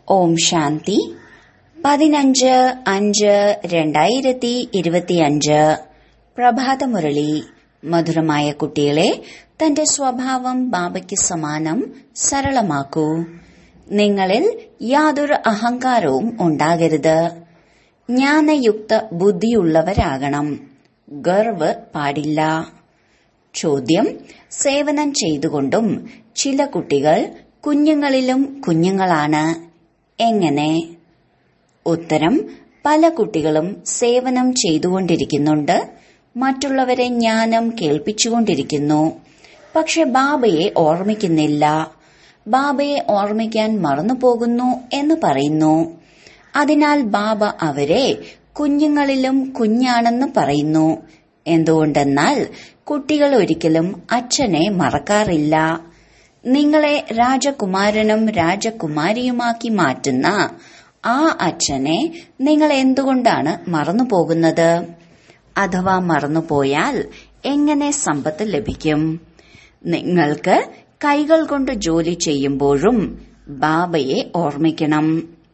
ഓം ശാന്തി പതിനഞ്ച് അഞ്ച് രണ്ടായിരത്തി ഇരുപത്തിയഞ്ച് പ്രഭാതമുരളി മധുരമായ കുട്ടികളെ തന്റെ സ്വഭാവം ബാബയ്ക്ക് സമാനം സരളമാക്കൂ നിങ്ങളിൽ യാതൊരു അഹങ്കാരവും ഉണ്ടാകരുത് ജ്ഞാനയുക്ത ബുദ്ധിയുള്ളവരാകണം ഗർവ് പാടില്ല ചോദ്യം സേവനം ചെയ്തുകൊണ്ടും ചില കുട്ടികൾ കുഞ്ഞുങ്ങളിലും കുഞ്ഞുങ്ങളാണ് എങ്ങനെ ഉത്തരം പല കുട്ടികളും സേവനം ചെയ്തുകൊണ്ടിരിക്കുന്നുണ്ട് മറ്റുള്ളവരെ ജ്ഞാനം കേൾപ്പിച്ചുകൊണ്ടിരിക്കുന്നു പക്ഷെ ബാബയെ ഓർമ്മിക്കുന്നില്ല ബാബയെ ഓർമ്മിക്കാൻ മറന്നുപോകുന്നു എന്ന് പറയുന്നു അതിനാൽ ബാബ അവരെ കുഞ്ഞുങ്ങളിലും കുഞ്ഞാണെന്ന് പറയുന്നു എന്തുകൊണ്ടെന്നാൽ കുട്ടികൾ ഒരിക്കലും അച്ഛനെ മറക്കാറില്ല നിങ്ങളെ രാജകുമാരനും രാജകുമാരിയുമാക്കി മാറ്റുന്ന ആ അച്ഛനെ നിങ്ങൾ എന്തുകൊണ്ടാണ് മറന്നുപോകുന്നത് അഥവാ മറന്നുപോയാൽ എങ്ങനെ സമ്പത്ത് ലഭിക്കും നിങ്ങൾക്ക് കൈകൾ കൊണ്ട് ജോലി ചെയ്യുമ്പോഴും ബാബയെ ഓർമ്മിക്കണം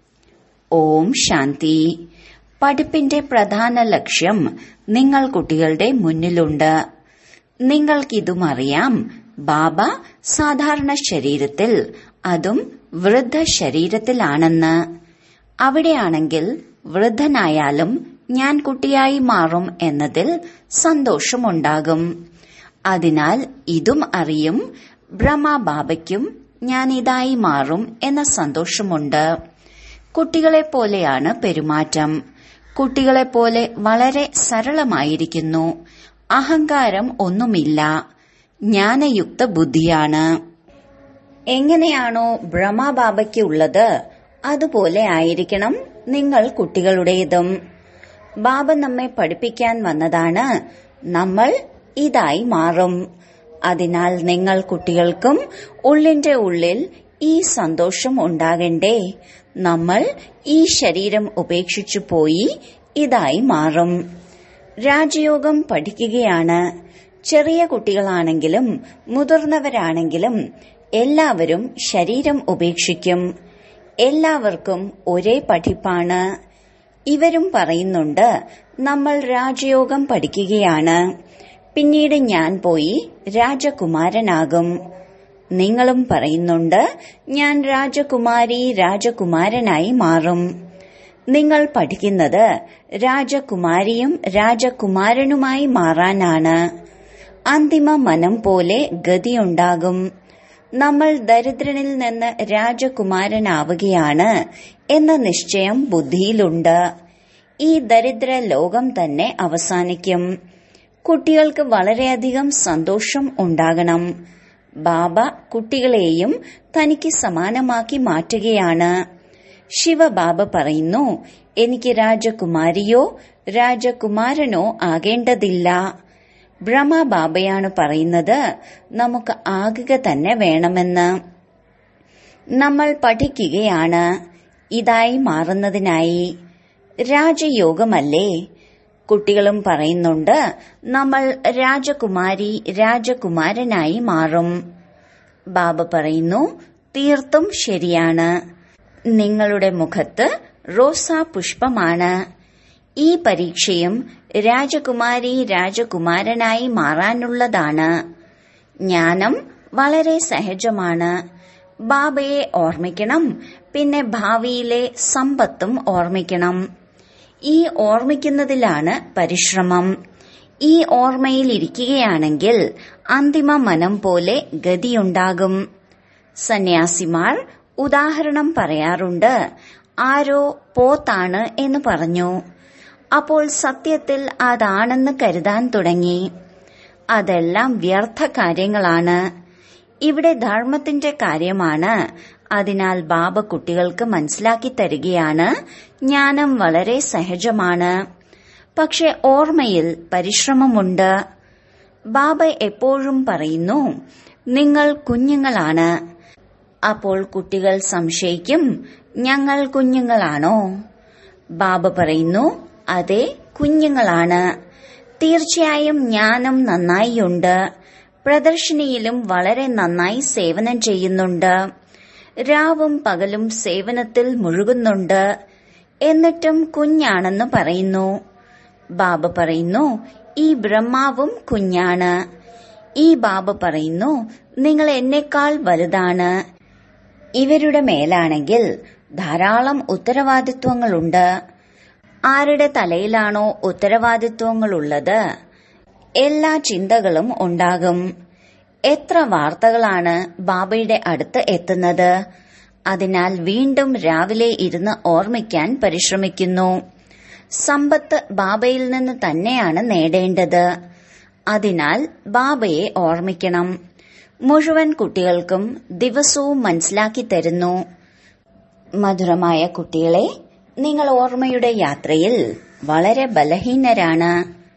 ഓം ശാന്തി പഠിപ്പിന്റെ പ്രധാന ലക്ഷ്യം നിങ്ങൾ കുട്ടികളുടെ മുന്നിലുണ്ട് നിങ്ങൾക്കിതും അറിയാം ബാബ സാധാരണ ശരീരത്തിൽ അതും വൃദ്ധ ശരീരത്തിലാണെന്ന് അവിടെയാണെങ്കിൽ വൃദ്ധനായാലും ഞാൻ കുട്ടിയായി മാറും എന്നതിൽ സന്തോഷമുണ്ടാകും അതിനാൽ ഇതും അറിയും ബ്രഹ്മ ബാബയ്ക്കും ഞാൻ ഇതായി മാറും എന്ന സന്തോഷമുണ്ട് കുട്ടികളെ പോലെയാണ് പെരുമാറ്റം കുട്ടികളെ പോലെ വളരെ സരളമായിരിക്കുന്നു അഹങ്കാരം ഒന്നുമില്ല ജ്ഞാനയുക്ത ബുദ്ധിയാണ് എങ്ങനെയാണോ ബ്രഹ്മബാബയ്ക്ക് ഉള്ളത് അതുപോലെ ആയിരിക്കണം നിങ്ങൾ കുട്ടികളുടേതും ബാബ നമ്മെ പഠിപ്പിക്കാൻ വന്നതാണ് നമ്മൾ ഇതായി മാറും അതിനാൽ നിങ്ങൾ കുട്ടികൾക്കും ഉള്ളിന്റെ ഉള്ളിൽ ഈ സന്തോഷം ഉണ്ടാകണ്ടേ നമ്മൾ ഈ ശരീരം ഉപേക്ഷിച്ചു പോയി ഇതായി മാറും രാജയോഗം പഠിക്കുകയാണ് ചെറിയ കുട്ടികളാണെങ്കിലും മുതിർന്നവരാണെങ്കിലും എല്ലാവരും ശരീരം ഉപേക്ഷിക്കും എല്ലാവർക്കും ഒരേ പഠിപ്പാണ് ഇവരും പറയുന്നുണ്ട് നമ്മൾ രാജയോഗം പഠിക്കുകയാണ് പിന്നീട് ഞാൻ പോയി രാജകുമാരനാകും നിങ്ങളും പറയുന്നുണ്ട് ഞാൻ രാജകുമാരി രാജകുമാരനായി മാറും നിങ്ങൾ പഠിക്കുന്നത് രാജകുമാരിയും രാജകുമാരനുമായി മാറാനാണ് അന്തിമ മനം പോലെ ഗതിയുണ്ടാകും നമ്മൾ ദരിദ്രനിൽ നിന്ന് രാജകുമാരനാവുകയാണ് എന്ന നിശ്ചയം ബുദ്ധിയിലുണ്ട് ഈ ദരിദ്ര ലോകം തന്നെ അവസാനിക്കും കുട്ടികൾക്ക് വളരെയധികം സന്തോഷം ഉണ്ടാകണം ബാബ കുട്ടികളെയും തനിക്ക് സമാനമാക്കി മാറ്റുകയാണ് ശിവബാബ പറയുന്നു എനിക്ക് രാജകുമാരിയോ രാജകുമാരനോ ആകേണ്ടതില്ല ബ്രഹ്മബാബയാണ് പറയുന്നത് നമുക്ക് ആകുക തന്നെ വേണമെന്ന് നമ്മൾ പഠിക്കുകയാണ് ഇതായി മാറുന്നതിനായി രാജയോഗമല്ലേ കുട്ടികളും പറയുന്നുണ്ട് നമ്മൾ രാജകുമാരി രാജകുമാരനായി മാറും ബാബ പറയുന്നു തീർത്തും ശരിയാണ് നിങ്ങളുടെ മുഖത്ത് റോസാ പുഷ്പമാണ് ഈ പരീക്ഷയും രാജകുമാരി രാജകുമാരനായി മാറാനുള്ളതാണ് ജ്ഞാനം വളരെ സഹജമാണ് ബാബയെ ഓർമ്മിക്കണം പിന്നെ ഭാവിയിലെ സമ്പത്തും ഓർമ്മിക്കണം ഈ ഓർമ്മിക്കുന്നതിലാണ് പരിശ്രമം ഈ ഓർമ്മയിൽ ഇരിക്കുകയാണെങ്കിൽ അന്തിമ മനം പോലെ ഗതിയുണ്ടാകും സന്യാസിമാർ ഉദാഹരണം പറയാറുണ്ട് ആരോ പോത്താണ് എന്ന് പറഞ്ഞു അപ്പോൾ സത്യത്തിൽ അതാണെന്ന് കരുതാൻ തുടങ്ങി അതെല്ലാം വ്യർത്ഥ കാര്യങ്ങളാണ് ഇവിടെ ധർമ്മത്തിന്റെ കാര്യമാണ് അതിനാൽ ബാബ കുട്ടികൾക്ക് മനസ്സിലാക്കി തരികയാണ് ജ്ഞാനം വളരെ സഹജമാണ് പക്ഷെ ഓർമ്മയിൽ പരിശ്രമമുണ്ട് ബാബ എപ്പോഴും പറയുന്നു നിങ്ങൾ കുഞ്ഞുങ്ങളാണ് അപ്പോൾ കുട്ടികൾ സംശയിക്കും ഞങ്ങൾ കുഞ്ഞുങ്ങളാണോ ബാബ പറയുന്നു അതെ കുഞ്ഞുങ്ങളാണ് തീർച്ചയായും ജ്ഞാനം നന്നായിയുണ്ട് പ്രദർശിനിയിലും വളരെ നന്നായി സേവനം ചെയ്യുന്നുണ്ട് രാവും പകലും സേവനത്തിൽ മുഴുകുന്നുണ്ട് എന്നിട്ടും കുഞ്ഞാണെന്ന് പറയുന്നു ബാബ പറയുന്നു ഈ ബ്രഹ്മാവും കുഞ്ഞാണ് ഈ ബാബ പറയുന്നു നിങ്ങൾ എന്നെക്കാൾ വലുതാണ് ഇവരുടെ മേലാണെങ്കിൽ ധാരാളം ഉത്തരവാദിത്വങ്ങളുണ്ട് ആരുടെ തലയിലാണോ ഉത്തരവാദിത്വങ്ങളുള്ളത് എല്ലാ ചിന്തകളും ഉണ്ടാകും എത്ര വാർത്തകളാണ് ബാബയുടെ അടുത്ത് എത്തുന്നത് അതിനാൽ വീണ്ടും രാവിലെ ഇരുന്ന് ഓർമ്മിക്കാൻ പരിശ്രമിക്കുന്നു സമ്പത്ത് ബാബയിൽ നിന്ന് തന്നെയാണ് നേടേണ്ടത് അതിനാൽ ബാബയെ ഓർമ്മിക്കണം മുഴുവൻ കുട്ടികൾക്കും ദിവസവും മനസ്സിലാക്കി തരുന്നു മധുരമായ കുട്ടികളെ നിങ്ങൾ ഓർമ്മയുടെ യാത്രയിൽ വളരെ ബലഹീനരാണ്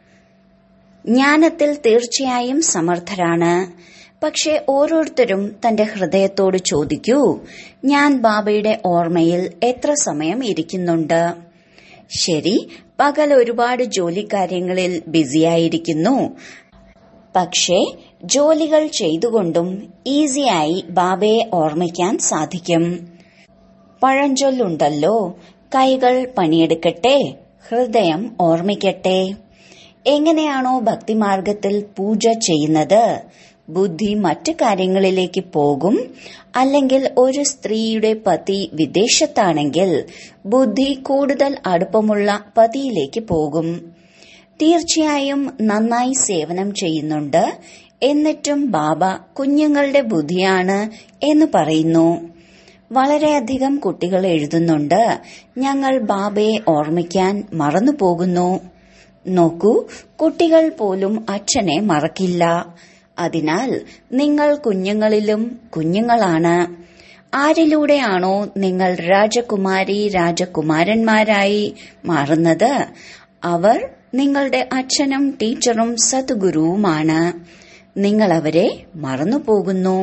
ജ്ഞാനത്തിൽ തീർച്ചയായും സമർത്ഥരാണ് പക്ഷെ ഓരോരുത്തരും തന്റെ ഹൃദയത്തോട് ചോദിക്കൂ ഞാൻ ബാബയുടെ ഓർമ്മയിൽ എത്ര സമയം ഇരിക്കുന്നുണ്ട് ശരി പകൽ ഒരുപാട് ജോലിക്കാര്യങ്ങളിൽ ബിസിയായിരിക്കുന്നു പക്ഷേ ജോലികൾ ചെയ്തുകൊണ്ടും ഈസിയായി ബാബയെ ഓർമ്മിക്കാൻ സാധിക്കും പഴഞ്ചൊല്ലുണ്ടല്ലോ കൈകൾ പണിയെടുക്കട്ടെ ഹൃദയം ഓർമ്മിക്കട്ടെ എങ്ങനെയാണോ ഭക്തിമാർഗത്തിൽ പൂജ ചെയ്യുന്നത് ബുദ്ധി മറ്റു കാര്യങ്ങളിലേക്ക് പോകും അല്ലെങ്കിൽ ഒരു സ്ത്രീയുടെ പതി വിദേശത്താണെങ്കിൽ ബുദ്ധി കൂടുതൽ അടുപ്പമുള്ള പതിയിലേക്ക് പോകും തീർച്ചയായും നന്നായി സേവനം ചെയ്യുന്നുണ്ട് എന്നിട്ടും ബാബ കുഞ്ഞുങ്ങളുടെ ബുദ്ധിയാണ് എന്ന് പറയുന്നു വളരെയധികം കുട്ടികൾ എഴുതുന്നുണ്ട് ഞങ്ങൾ ബാബയെ ഓർമ്മിക്കാൻ മറന്നുപോകുന്നു നോക്കൂ കുട്ടികൾ പോലും അച്ഛനെ മറക്കില്ല അതിനാൽ നിങ്ങൾ കുഞ്ഞുങ്ങളിലും കുഞ്ഞുങ്ങളാണ് ആരിലൂടെയാണോ നിങ്ങൾ രാജകുമാരി രാജകുമാരന്മാരായി മാറുന്നത് അവർ നിങ്ങളുടെ അച്ഛനും ടീച്ചറും സദ്ഗുരുവുമാണ് നിങ്ങൾ അവരെ മറന്നുപോകുന്നു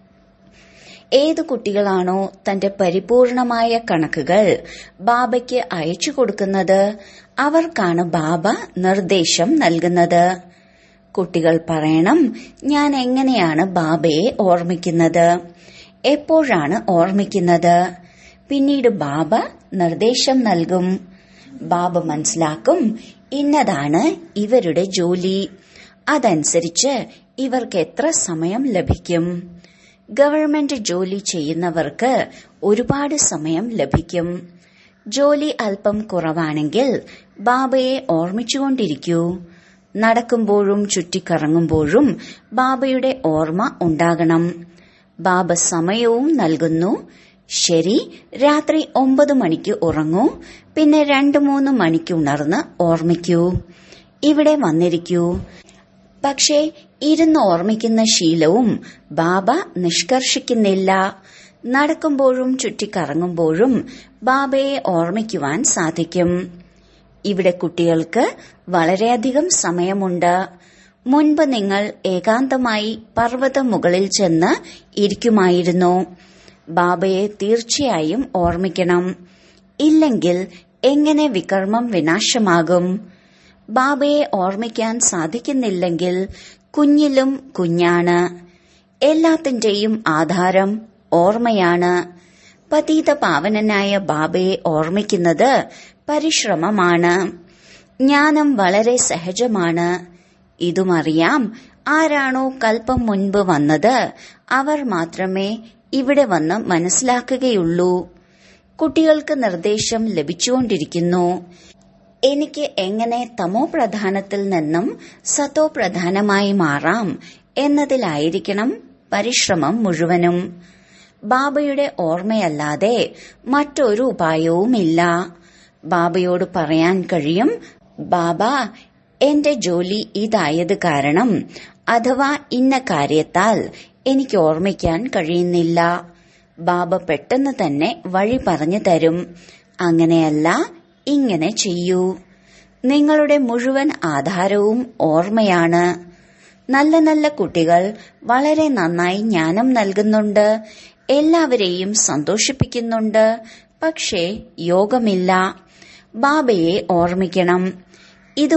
ഏതു കുട്ടികളാണോ തന്റെ പരിപൂർണമായ കണക്കുകൾ ബാബയ്ക്ക് അയച്ചു കൊടുക്കുന്നത് അവർക്കാണ് ബാബ നിർദ്ദേശം നൽകുന്നത് കുട്ടികൾ പറയണം ഞാൻ എങ്ങനെയാണ് ബാബയെ ഓർമ്മിക്കുന്നത് എപ്പോഴാണ് ഓർമ്മിക്കുന്നത് പിന്നീട് ബാബ നിർദ്ദേശം നൽകും ബാബ മനസ്സിലാക്കും ഇന്നതാണ് ഇവരുടെ ജോലി അതനുസരിച്ച് ഇവർക്ക് എത്ര സമയം ലഭിക്കും ഗവൺമെന്റ് ജോലി ചെയ്യുന്നവർക്ക് ഒരുപാട് സമയം ലഭിക്കും ജോലി അല്പം കുറവാണെങ്കിൽ ബാബയെ ഓർമ്മിച്ചുകൊണ്ടിരിക്കൂ നടക്കുമ്പോഴും ചുറ്റിക്കറങ്ങുമ്പോഴും ബാബയുടെ ഓർമ്മ ഉണ്ടാകണം ബാബ സമയവും നൽകുന്നു ശരി രാത്രി ഒമ്പത് മണിക്ക് ഉറങ്ങൂ പിന്നെ രണ്ടു മൂന്ന് മണിക്ക് ഉണർന്ന് ഓർമ്മിക്കൂ ഇവിടെ വന്നിരിക്കൂ പക്ഷേ ഇരുന്ന് ഓർമ്മിക്കുന്ന ശീലവും ബാബ നിഷ്കർഷിക്കുന്നില്ല നടക്കുമ്പോഴും ചുറ്റിക്കറങ്ങുമ്പോഴും ബാബയെ ഓർമ്മിക്കുവാൻ സാധിക്കും ഇവിടെ കുട്ടികൾക്ക് വളരെയധികം സമയമുണ്ട് മുൻപ് നിങ്ങൾ ഏകാന്തമായി പർവ്വത മുകളിൽ ചെന്ന് ഇരിക്കുമായിരുന്നു ബാബയെ തീർച്ചയായും ഓർമ്മിക്കണം ഇല്ലെങ്കിൽ എങ്ങനെ വികർമ്മം വിനാശമാകും ബാബയെ ഓർമ്മിക്കാൻ സാധിക്കുന്നില്ലെങ്കിൽ കുഞ്ഞിലും കുഞ്ഞാണ് എല്ലാത്തിന്റെയും ആധാരം ഓർമ്മയാണ് പതീത പാവനനായ ബാബയെ ഓർമ്മിക്കുന്നത് പരിശ്രമമാണ് ജ്ഞാനം വളരെ സഹജമാണ് ഇതുമറിയാം ആരാണോ കൽപ്പം മുൻപ് വന്നത് അവർ മാത്രമേ ഇവിടെ വന്ന് മനസ്സിലാക്കുകയുള്ളൂ കുട്ടികൾക്ക് നിർദ്ദേശം ലഭിച്ചുകൊണ്ടിരിക്കുന്നു എനിക്ക് എങ്ങനെ തമോ പ്രധാനത്തിൽ നിന്നും സതോ പ്രധാനമായി മാറാം എന്നതിലായിരിക്കണം പരിശ്രമം മുഴുവനും ബാബയുടെ ഓർമ്മയല്ലാതെ മറ്റൊരു ഉപായവുമില്ല ബാബയോട് പറയാൻ കഴിയും ബാബ എന്റെ ജോലി ഇതായത് കാരണം അഥവാ ഇന്ന കാര്യത്താൽ എനിക്ക് ഓർമ്മിക്കാൻ കഴിയുന്നില്ല ബാബ പെട്ടെന്ന് തന്നെ വഴി പറഞ്ഞു തരും അങ്ങനെയല്ല ഇങ്ങനെ ചെയ്യൂ നിങ്ങളുടെ മുഴുവൻ ആധാരവും ഓർമ്മയാണ് നല്ല നല്ല കുട്ടികൾ വളരെ നന്നായി ജ്ഞാനം നൽകുന്നുണ്ട് എല്ലാവരെയും സന്തോഷിപ്പിക്കുന്നുണ്ട് പക്ഷേ യോഗമില്ല ബാബയെ ഓർമ്മിക്കണം ഇത്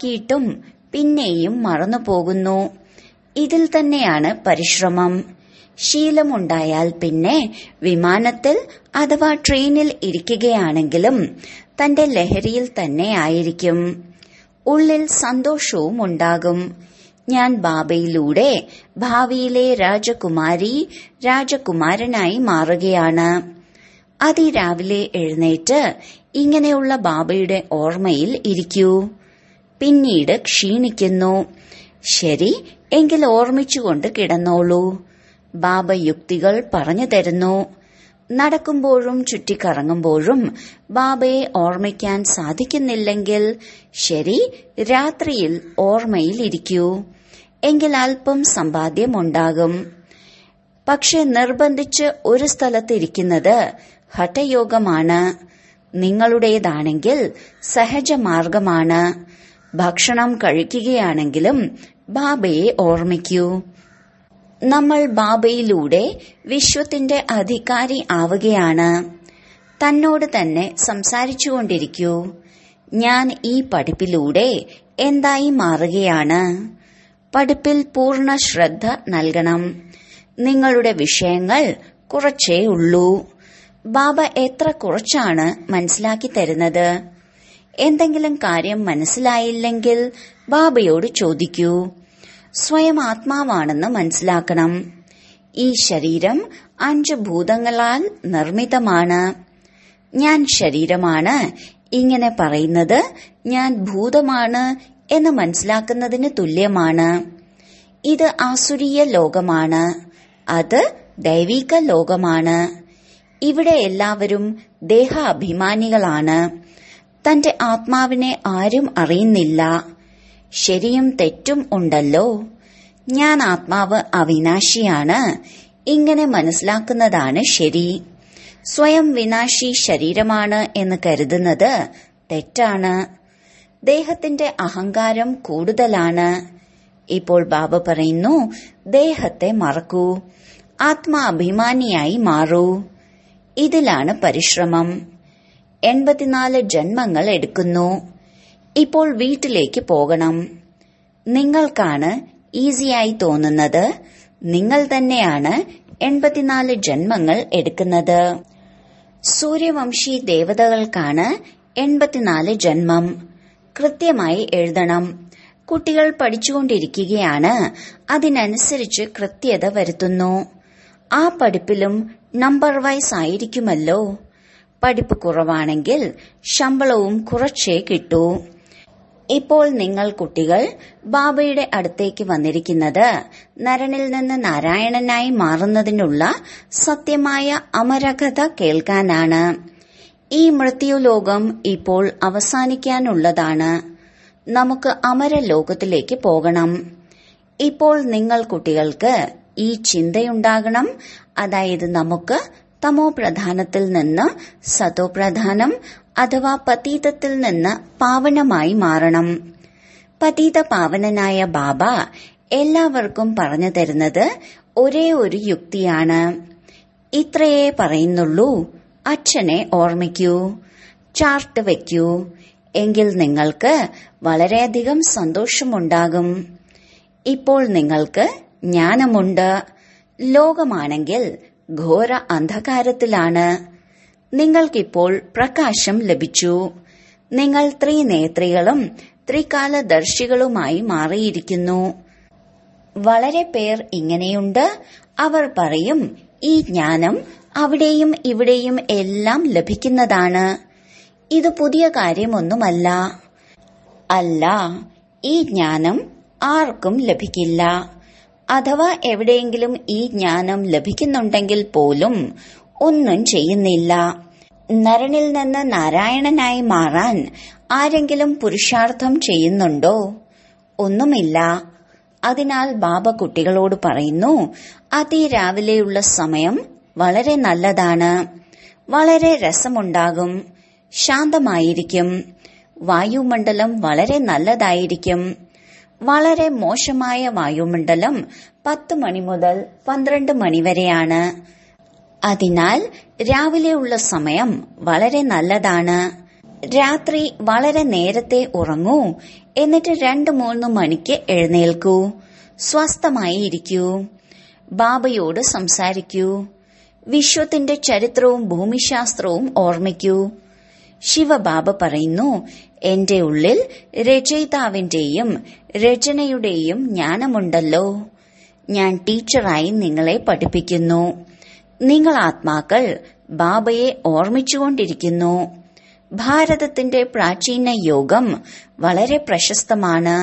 മനസ്സിലാക്കിയിട്ടും പിന്നെയും മറന്നുപോകുന്നു ഇതിൽ തന്നെയാണ് പരിശ്രമം ശീലമുണ്ടായാൽ പിന്നെ വിമാനത്തിൽ അഥവാ ട്രെയിനിൽ ഇരിക്കുകയാണെങ്കിലും തന്റെ ലഹരിയിൽ തന്നെ ആയിരിക്കും ഉള്ളിൽ സന്തോഷവും ഉണ്ടാകും ഞാൻ ബാബയിലൂടെ ഭാവിയിലെ രാജകുമാരി രാജകുമാരനായി മാറുകയാണ് അതിരാവിലെ എഴുന്നേറ്റ് ഇങ്ങനെയുള്ള ബാബയുടെ ഓർമ്മയിൽ ഇരിക്കൂ പിന്നീട് ക്ഷീണിക്കുന്നു ശരി എങ്കിൽ ഓർമ്മിച്ചുകൊണ്ട് കിടന്നോളൂ ബാബ യുക്തികൾ പറഞ്ഞു തരുന്നു നടക്കുമ്പോഴും ചുറ്റിക്കറങ്ങുമ്പോഴും ബാബയെ ഓർമ്മിക്കാൻ സാധിക്കുന്നില്ലെങ്കിൽ ശരി രാത്രിയിൽ ഓർമ്മയിൽ ഇരിക്കൂ എങ്കിൽ അല്പം സമ്പാദ്യമുണ്ടാകും പക്ഷെ നിർബന്ധിച്ച് ഒരു സ്ഥലത്തിരിക്കുന്നത് ഹഠയോഗമാണ് നിങ്ങളുടേതാണെങ്കിൽ സഹജമാർഗമാണ് ഭക്ഷണം കഴിക്കുകയാണെങ്കിലും ബാബയെ ഓർമ്മിക്കൂ നമ്മൾ ബാബയിലൂടെ വിശ്വത്തിന്റെ അധികാരി ആവുകയാണ് തന്നോട് തന്നെ സംസാരിച്ചുകൊണ്ടിരിക്കൂ ഞാൻ ഈ പഠിപ്പിലൂടെ എന്തായി മാറുകയാണ് പഠിപ്പിൽ പൂർണ്ണ ശ്രദ്ധ നൽകണം നിങ്ങളുടെ വിഷയങ്ങൾ കുറച്ചേ ഉള്ളൂ ബാബ എത്ര കുറച്ചാണ് മനസ്സിലാക്കി തരുന്നത് എന്തെങ്കിലും കാര്യം മനസ്സിലായില്ലെങ്കിൽ ബാബയോട് ചോദിക്കൂ സ്വയം ആത്മാവാണെന്ന് മനസ്സിലാക്കണം ഈ ശരീരം അഞ്ച് ഭൂതങ്ങളാൽ നിർമ്മിതമാണ് ഞാൻ ശരീരമാണ് ഇങ്ങനെ പറയുന്നത് ഞാൻ ഭൂതമാണ് എന്ന് മനസ്സിലാക്കുന്നതിന് തുല്യമാണ് ഇത് ആസുരീയ ലോകമാണ് അത് ദൈവിക ലോകമാണ് ഇവിടെ എല്ലാവരും ദേഹാഭിമാനികളാണ് തന്റെ ആത്മാവിനെ ആരും അറിയുന്നില്ല ശരിയും തെറ്റും ഉണ്ടല്ലോ ഞാൻ ആത്മാവ് അവിനാശിയാണ് ഇങ്ങനെ മനസ്സിലാക്കുന്നതാണ് ശരി സ്വയം വിനാശി ശരീരമാണ് എന്ന് കരുതുന്നത് തെറ്റാണ് ദേഹത്തിന്റെ അഹങ്കാരം കൂടുതലാണ് ഇപ്പോൾ ബാബ പറയുന്നു ദേഹത്തെ മറക്കൂ ആത്മാഭിമാനിയായി മാറൂ ഇതിലാണ് പരിശ്രമം എൺപത്തിനാല് ജന്മങ്ങൾ എടുക്കുന്നു ഇപ്പോൾ വീട്ടിലേക്ക് പോകണം നിങ്ങൾക്കാണ് ഈസിയായി തോന്നുന്നത് നിങ്ങൾ തന്നെയാണ് എൺപത്തിനാല് ജന്മങ്ങൾ എടുക്കുന്നത് സൂര്യവംശി ദേവതകൾക്കാണ് എൺപത്തിനാല് ജന്മം കൃത്യമായി എഴുതണം കുട്ടികൾ പഠിച്ചുകൊണ്ടിരിക്കുകയാണ് അതിനനുസരിച്ച് കൃത്യത വരുത്തുന്നു ആ പഠിപ്പിലും നമ്പർ വൈസ് ആയിരിക്കുമല്ലോ പഠിപ്പ് കുറവാണെങ്കിൽ ശമ്പളവും കുറച്ചേ കിട്ടൂ ഇപ്പോൾ നിങ്ങൾ കുട്ടികൾ ബാബയുടെ അടുത്തേക്ക് വന്നിരിക്കുന്നത് നരനിൽ നിന്ന് നാരായണനായി മാറുന്നതിനുള്ള സത്യമായ അമരകഥ കേൾക്കാനാണ് ഈ മൃത്യുലോകം ഇപ്പോൾ അവസാനിക്കാനുള്ളതാണ് നമുക്ക് അമരലോകത്തിലേക്ക് പോകണം ഇപ്പോൾ നിങ്ങൾ കുട്ടികൾക്ക് ഈ ചിന്തയുണ്ടാകണം അതായത് നമുക്ക് തമോ പ്രധാനത്തിൽ നിന്ന് സതോ പ്രധാനം അഥവാ പതീതത്തിൽ നിന്ന് പാവനമായി മാറണം പതീത പാവനനായ ബാബ എല്ലാവർക്കും പറഞ്ഞു തരുന്നത് ഒരേ ഒരു യുക്തിയാണ് ഇത്രയേ പറയുന്നുള്ളൂ അച്ഛനെ ഓർമ്മിക്കൂ ചാർട്ട് വെക്കൂ എങ്കിൽ നിങ്ങൾക്ക് വളരെയധികം സന്തോഷമുണ്ടാകും ഇപ്പോൾ നിങ്ങൾക്ക് ജ്ഞാനമുണ്ട് ലോകമാണെങ്കിൽ ഘോര അന്ധകാരത്തിലാണ് നിങ്ങൾക്കിപ്പോൾ പ്രകാശം ലഭിച്ചു നിങ്ങൾ ത്രിനേത്രികളും ത്രികാലദർശികളുമായി മാറിയിരിക്കുന്നു വളരെ പേർ ഇങ്ങനെയുണ്ട് അവർ പറയും ഈ ജ്ഞാനം അവിടെയും ഇവിടെയും എല്ലാം ലഭിക്കുന്നതാണ് ഇത് പുതിയ കാര്യമൊന്നുമല്ല അല്ല ഈ ജ്ഞാനം ആർക്കും ലഭിക്കില്ല അഥവാ എവിടെയെങ്കിലും ഈ ജ്ഞാനം ലഭിക്കുന്നുണ്ടെങ്കിൽ പോലും ഒന്നും ചെയ്യുന്നില്ല നരനിൽ നിന്ന് നാരായണനായി മാറാൻ ആരെങ്കിലും പുരുഷാർത്ഥം ചെയ്യുന്നുണ്ടോ ഒന്നുമില്ല അതിനാൽ ബാബ കുട്ടികളോട് പറയുന്നു അതിരാവിലെയുള്ള സമയം വളരെ നല്ലതാണ് വളരെ രസമുണ്ടാകും ശാന്തമായിരിക്കും വായുമണ്ഡലം വളരെ നല്ലതായിരിക്കും വളരെ മോശമായ വായുമണ്ഡലം പത്ത് മണി മുതൽ പന്ത്രണ്ട് മണി വരെയാണ് അതിനാൽ രാവിലെയുള്ള സമയം വളരെ നല്ലതാണ് രാത്രി വളരെ നേരത്തെ ഉറങ്ങൂ എന്നിട്ട് രണ്ട് മൂന്ന് മണിക്ക് എഴുന്നേൽക്കൂ സ്വസ്ഥമായി ഇരിക്കൂ ബാബയോട് സംസാരിക്കൂ വിശ്വത്തിന്റെ ചരിത്രവും ഭൂമിശാസ്ത്രവും ഓർമ്മിക്കൂ ശിവബാബ പറയുന്നു എന്റെ ഉള്ളിൽ രചയിതാവിന്റെയും രചനയുടെയും ജ്ഞാനമുണ്ടല്ലോ ഞാൻ ടീച്ചറായി നിങ്ങളെ പഠിപ്പിക്കുന്നു നിങ്ങൾ ആത്മാക്കൾ ബാബയെ ഓർമ്മിച്ചുകൊണ്ടിരിക്കുന്നു ഭാരതത്തിന്റെ പ്രാചീന യോഗം വളരെ പ്രശസ്തമാണ്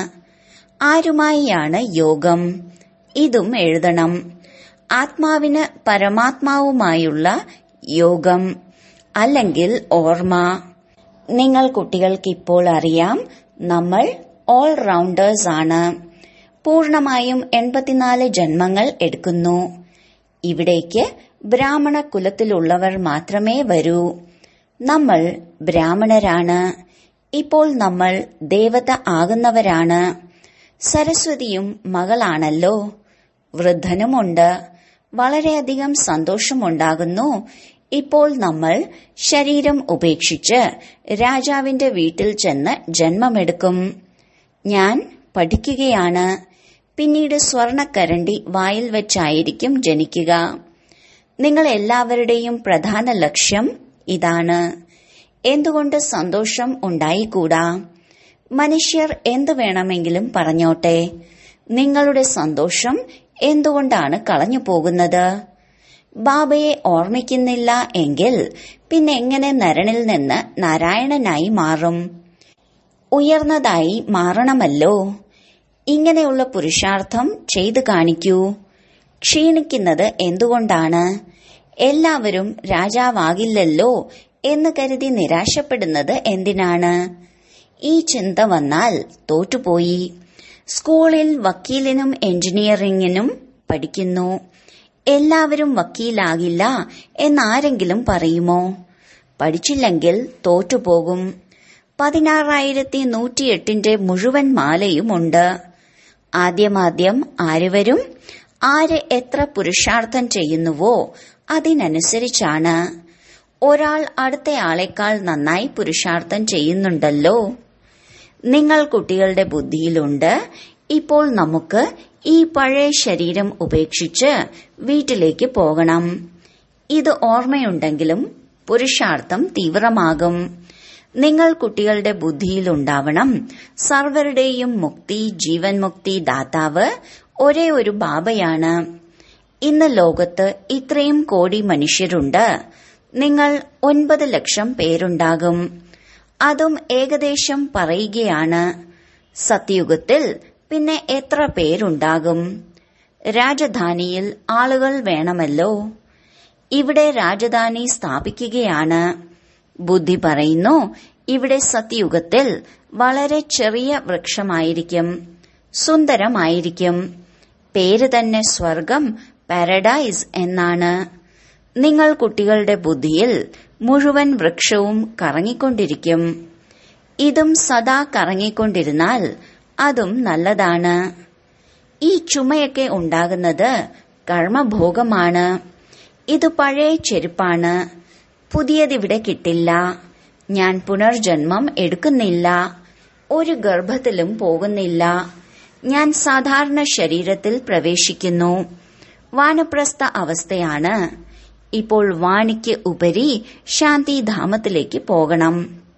ആരുമായിയാണ് യോഗം ഇതും എഴുതണം ആത്മാവിന് പരമാത്മാവുമായുള്ള യോഗം അല്ലെങ്കിൽ ഓർമ്മ നിങ്ങൾ കുട്ടികൾക്ക് ഇപ്പോൾ അറിയാം നമ്മൾ ഓൾ റൗണ്ടേഴ്സ് ആണ് പൂർണമായും എൺപത്തിനാല് ജന്മങ്ങൾ എടുക്കുന്നു ഇവിടേക്ക് ബ്രാഹ്മണ കുലത്തിലുള്ളവർ മാത്രമേ വരൂ നമ്മൾ ബ്രാഹ്മണരാണ് ഇപ്പോൾ നമ്മൾ ദേവത ആകുന്നവരാണ് സരസ്വതിയും മകളാണല്ലോ വൃദ്ധനുമുണ്ട് വളരെയധികം സന്തോഷമുണ്ടാകുന്നു ഇപ്പോൾ നമ്മൾ ശരീരം ഉപേക്ഷിച്ച് രാജാവിന്റെ വീട്ടിൽ ചെന്ന് ജന്മമെടുക്കും ഞാൻ പഠിക്കുകയാണ് പിന്നീട് സ്വർണക്കരണ്ടി വായിൽ വെച്ചായിരിക്കും ജനിക്കുക നിങ്ങൾ എല്ലാവരുടെയും പ്രധാന ലക്ഷ്യം ഇതാണ് എന്തുകൊണ്ട് സന്തോഷം ഉണ്ടായിക്കൂടാ മനുഷ്യർ എന്തു വേണമെങ്കിലും പറഞ്ഞോട്ടെ നിങ്ങളുടെ സന്തോഷം എന്തുകൊണ്ടാണ് കളഞ്ഞു പോകുന്നത് ബാബയെ ഓർമ്മിക്കുന്നില്ല എങ്കിൽ പിന്നെ എങ്ങനെ നരനിൽ നിന്ന് നാരായണനായി മാറും ഉയർന്നതായി മാറണമല്ലോ ഇങ്ങനെയുള്ള പുരുഷാർത്ഥം ചെയ്തു കാണിക്കൂ ക്ഷീണിക്കുന്നത് എന്തുകൊണ്ടാണ് എല്ലാവരും രാജാവാകില്ലല്ലോ എന്ന് കരുതി നിരാശപ്പെടുന്നത് എന്തിനാണ് ഈ ചിന്ത വന്നാൽ തോറ്റുപോയി സ്കൂളിൽ വക്കീലിനും എഞ്ചിനീയറിംഗിനും പഠിക്കുന്നു എല്ലാവരും വക്കീലാകില്ല എന്നാരെങ്കിലും പറയുമോ പഠിച്ചില്ലെങ്കിൽ തോറ്റുപോകും പതിനാറായിരത്തി നൂറ്റിയെട്ടിന്റെ മുഴുവൻ മാലയുമുണ്ട് ആദ്യമാദ്യം ആര് വരും ആര് എത്ര പുരുഷാർത്ഥം ചെയ്യുന്നുവോ അതിനനുസരിച്ചാണ് ഒരാൾ അടുത്തയാളെക്കാൾ നന്നായി പുരുഷാർത്ഥം ചെയ്യുന്നുണ്ടല്ലോ നിങ്ങൾ കുട്ടികളുടെ ബുദ്ധിയിലുണ്ട് ഇപ്പോൾ നമുക്ക് ഈ പഴയ ശരീരം ഉപേക്ഷിച്ച് വീട്ടിലേക്ക് പോകണം ഇത് ഓർമ്മയുണ്ടെങ്കിലും പുരുഷാർത്ഥം തീവ്രമാകും നിങ്ങൾ കുട്ടികളുടെ ബുദ്ധിയിലുണ്ടാവണം സർവരുടെയും മുക്തി ജീവൻ മുക്തി ദാതാവ് ഒരേ ഒരു ബാബയാണ് ഇന്ന് ലോകത്ത് ഇത്രയും കോടി മനുഷ്യരുണ്ട് നിങ്ങൾ ഒൻപത് ലക്ഷം പേരുണ്ടാകും അതും ഏകദേശം പറയുകയാണ് സത്യയുഗത്തിൽ പിന്നെ എത്ര പേരുണ്ടാകും രാജധാനിയിൽ ആളുകൾ വേണമല്ലോ ഇവിടെ രാജധാനി സ്ഥാപിക്കുകയാണ് ബുദ്ധി പറയുന്നു ഇവിടെ സത്യയുഗത്തിൽ വളരെ ചെറിയ വൃക്ഷമായിരിക്കും സുന്ദരമായിരിക്കും പേര് തന്നെ സ്വർഗം പാരഡൈസ് എന്നാണ് നിങ്ങൾ കുട്ടികളുടെ ബുദ്ധിയിൽ മുഴുവൻ വൃക്ഷവും കറങ്ങിക്കൊണ്ടിരിക്കും ഇതും സദാ കറങ്ങിക്കൊണ്ടിരുന്നാൽ അതും നല്ലതാണ് ഈ ചുമയൊക്കെ ഉണ്ടാകുന്നത് കർമ്മഭോഗമാണ് ഇത് പഴയ ചെരുപ്പാണ് പുതിയതിവിടെ കിട്ടില്ല ഞാൻ പുനർജന്മം എടുക്കുന്നില്ല ഒരു ഗർഭത്തിലും പോകുന്നില്ല ഞാൻ സാധാരണ ശരീരത്തിൽ പ്രവേശിക്കുന്നു വാനപ്രസ്ഥ അവസ്ഥയാണ് ഇപ്പോൾ വാണിക്ക് ഉപരി ശാന്തിധാമത്തിലേക്ക് പോകണം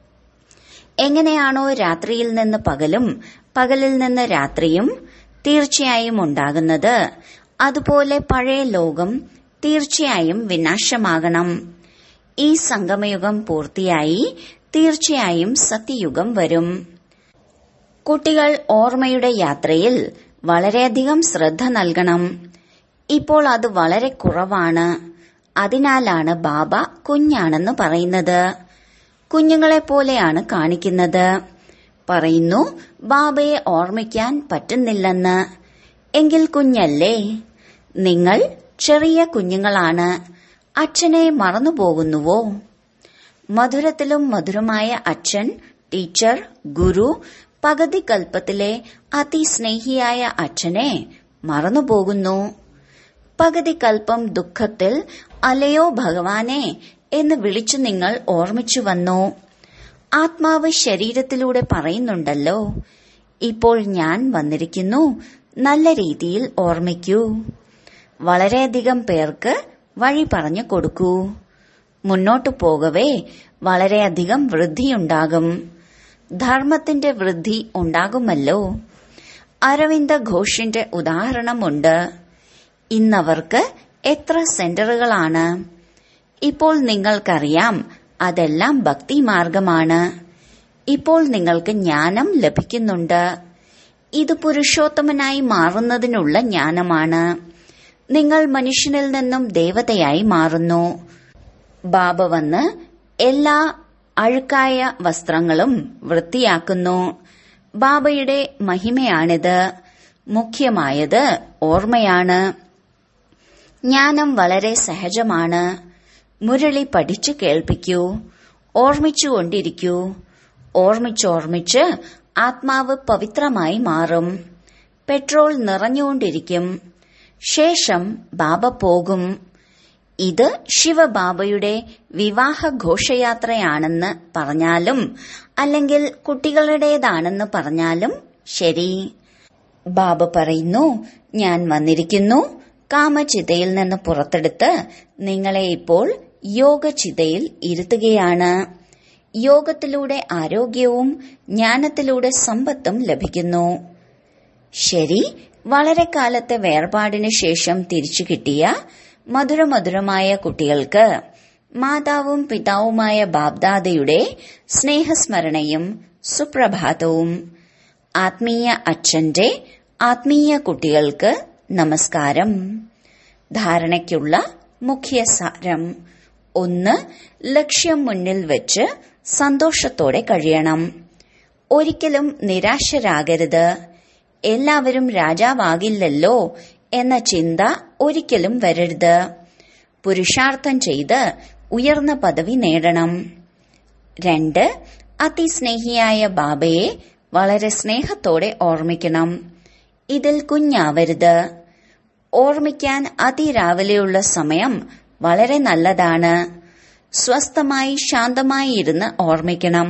എങ്ങനെയാണോ രാത്രിയിൽ നിന്ന് പകലും പകലിൽ നിന്ന് രാത്രിയും തീർച്ചയായും ഉണ്ടാകുന്നത് അതുപോലെ പഴയ ലോകം തീർച്ചയായും വിനാശമാകണം ഈ സംഗമയുഗം പൂർത്തിയായി തീർച്ചയായും സത്യയുഗം വരും കുട്ടികൾ ഓർമ്മയുടെ യാത്രയിൽ വളരെയധികം ശ്രദ്ധ നൽകണം ഇപ്പോൾ അത് വളരെ കുറവാണ് അതിനാലാണ് ബാബ കുഞ്ഞാണെന്ന് പറയുന്നത് കുഞ്ഞുങ്ങളെ പോലെയാണ് കാണിക്കുന്നത് പറയുന്നു ബാബയെ ഓർമ്മിക്കാൻ പറ്റുന്നില്ലെന്ന് എങ്കിൽ കുഞ്ഞല്ലേ നിങ്ങൾ ചെറിയ കുഞ്ഞുങ്ങളാണ് അച്ഛനെ മറന്നുപോകുന്നുവോ മധുരത്തിലും മധുരമായ അച്ഛൻ ടീച്ചർ ഗുരു പകുതി കൽപ്പത്തിലെ അതിസ്നേഹിയായ അച്ഛനെ മറന്നുപോകുന്നു പകുതി കൽപ്പം ദുഃഖത്തിൽ അലയോ ഭഗവാനെ എന്ന് വിളിച്ചു നിങ്ങൾ ഓർമ്മിച്ചു വന്നു ആത്മാവ് ശരീരത്തിലൂടെ പറയുന്നുണ്ടല്ലോ ഇപ്പോൾ ഞാൻ വന്നിരിക്കുന്നു നല്ല രീതിയിൽ ഓർമ്മിക്കൂ വളരെയധികം പേർക്ക് വഴി പറഞ്ഞു കൊടുക്കൂ മുന്നോട്ടു പോകവേ വളരെയധികം വൃദ്ധിയുണ്ടാകും ധർമ്മത്തിന്റെ വൃദ്ധി ഉണ്ടാകുമല്ലോ അരവിന്ദ ഘോഷിന്റെ ഉദാഹരണമുണ്ട് ഇന്നവർക്ക് എത്ര സെന്ററുകളാണ് ഇപ്പോൾ നിങ്ങൾക്കറിയാം അതെല്ലാം ഭക്തി മാർഗമാണ് ഇപ്പോൾ നിങ്ങൾക്ക് ജ്ഞാനം ലഭിക്കുന്നുണ്ട് ഇത് പുരുഷോത്തമനായി മാറുന്നതിനുള്ള ജ്ഞാനമാണ് നിങ്ങൾ മനുഷ്യനിൽ നിന്നും ദേവതയായി മാറുന്നു ബാബ വന്ന് എല്ലാ അഴുക്കായ വസ്ത്രങ്ങളും വൃത്തിയാക്കുന്നു ബാബയുടെ മഹിമയാണിത് മുഖ്യമായത് ഓർമ്മയാണ് ജ്ഞാനം വളരെ സഹജമാണ് മുരളി പഠിച്ചു കേൾപ്പിക്കൂ ഓർമ്മിച്ചുകൊണ്ടിരിക്കൂ ഓർമ്മിച്ചോർമ്മിച്ച് ആത്മാവ് പവിത്രമായി മാറും പെട്രോൾ നിറഞ്ഞുകൊണ്ടിരിക്കും ശേഷം ബാബ പോകും ഇത് ശിവബാബയുടെ വിവാഹ ഘോഷയാത്രയാണെന്ന് പറഞ്ഞാലും അല്ലെങ്കിൽ കുട്ടികളുടേതാണെന്ന് പറഞ്ഞാലും ശരി ബാബ പറയുന്നു ഞാൻ വന്നിരിക്കുന്നു കാമചിതയിൽ നിന്ന് പുറത്തെടുത്ത് നിങ്ങളെ ഇപ്പോൾ യോഗചിതയിൽ ഇരുത്തുകയാണ് യോഗത്തിലൂടെ ആരോഗ്യവും ജ്ഞാനത്തിലൂടെ സമ്പത്തും ലഭിക്കുന്നു ശരി വളരെ കാലത്തെ വേർപാടിന് ശേഷം തിരിച്ചു കിട്ടിയ മധുരമധുരമായ കുട്ടികൾക്ക് മാതാവും പിതാവുമായ ബാബ്ദാദയുടെ സ്നേഹസ്മരണയും സുപ്രഭാതവും ആത്മീയ അച്ഛന്റെ ആത്മീയ കുട്ടികൾക്ക് നമസ്കാരം ധാരണയ്ക്കുള്ള മുഖ്യ സാരം ഒന്ന് ലക്ഷ്യം മുന്നിൽ വെച്ച് സന്തോഷത്തോടെ കഴിയണം ഒരിക്കലും നിരാശരാകരുത് എല്ലാവരും രാജാവാകില്ലല്ലോ എന്ന ചിന്ത ഒരിക്കലും വരരുത് പുരുഷാർത്ഥം ചെയ്ത് ഉയർന്ന പദവി നേടണം രണ്ട് അതിസ്നേഹിയായ ബാബയെ വളരെ സ്നേഹത്തോടെ ഓർമ്മിക്കണം ഇതിൽ കുഞ്ഞാവരുത് ഓർമ്മിക്കാൻ അതിരാവിലെയുള്ള സമയം വളരെ നല്ലതാണ് സ്വസ്ഥമായി ശാന്തമായി ഇരുന്ന് ഓർമ്മിക്കണം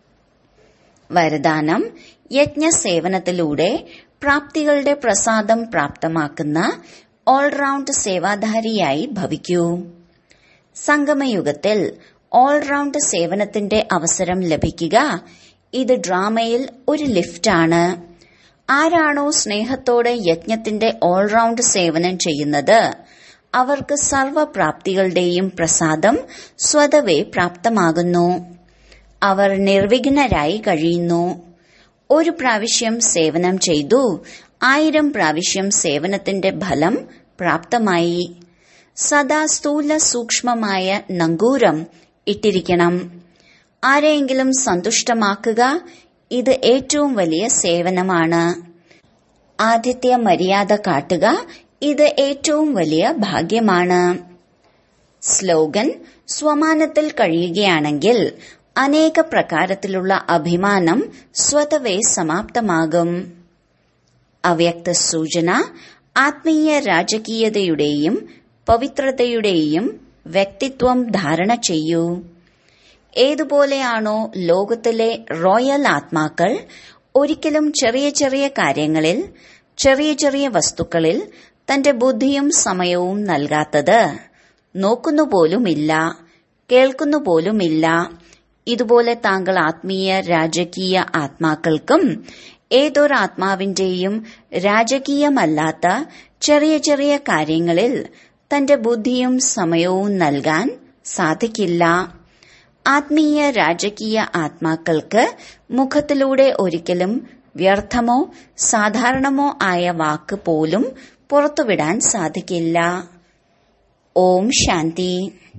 വരദാനം യജ്ഞസേവനത്തിലൂടെ പ്രാപ്തികളുടെ പ്രസാദം പ്രാപ്തമാക്കുന്ന ഓൾറൗണ്ട് സേവാധാരിയായി ഭവിക്കൂ സംഗമയുഗത്തിൽ ഓൾറൗണ്ട് സേവനത്തിന്റെ അവസരം ലഭിക്കുക ഇത് ഡ്രാമയിൽ ഒരു ലിഫ്റ്റാണ് ആരാണോ സ്നേഹത്തോടെ യജ്ഞത്തിന്റെ ഓൾറൗണ്ട് സേവനം ചെയ്യുന്നത് അവർക്ക് സർവപ്രാപ്തികളുടെയും പ്രസാദം സ്വതവേ പ്രാപ്തമാകുന്നു അവർ നിർവിഘ്നരായി കഴിയുന്നു ഒരു പ്രാവശ്യം സേവനം ചെയ്തു ആയിരം പ്രാവശ്യം സേവനത്തിന്റെ ഫലം പ്രാപ്തമായി സദാ സ്ഥൂല സൂക്ഷ്മമായ നങ്കൂരം ഇട്ടിരിക്കണം ആരെയെങ്കിലും സന്തുഷ്ടമാക്കുക ഇത് ഏറ്റവും വലിയ സേവനമാണ് ആദിത്യ മര്യാദ കാട്ടുക ഇത് ഏറ്റവും വലിയ ഭാഗ്യമാണ് സ്ലോഗൻ സ്വമാനത്തിൽ കഴിയുകയാണെങ്കിൽ അനേക പ്രകാരത്തിലുള്ള അഭിമാനം സ്വതവേ സമാപ്തമാകും അവ്യക്ത സൂചന ആത്മീയ രാജകീയതയുടെയും പവിത്രതയുടെയും വ്യക്തിത്വം ധാരണ ചെയ്യൂ ഏതുപോലെയാണോ ലോകത്തിലെ റോയൽ ആത്മാക്കൾ ഒരിക്കലും ചെറിയ ചെറിയ കാര്യങ്ങളിൽ ചെറിയ ചെറിയ വസ്തുക്കളിൽ തന്റെ ബുദ്ധിയും സമയവും നൽകാത്തത് നോക്കുന്നുപോലുമില്ല കേൾക്കുന്നുപോലുമില്ല ഇതുപോലെ താങ്കൾ ആത്മീയ രാജകീയ ആത്മാക്കൾക്കും ഏതൊരാത്മാവിന്റെയും രാജകീയമല്ലാത്ത ചെറിയ ചെറിയ കാര്യങ്ങളിൽ തന്റെ ബുദ്ധിയും സമയവും നൽകാൻ സാധിക്കില്ല ആത്മീയ രാജകീയ ആത്മാക്കൾക്ക് മുഖത്തിലൂടെ ഒരിക്കലും വ്യർത്ഥമോ സാധാരണമോ ആയ വാക്ക് പോലും പുറത്തുവിടാൻ സാധിക്കില്ല ഓം ശാന്തി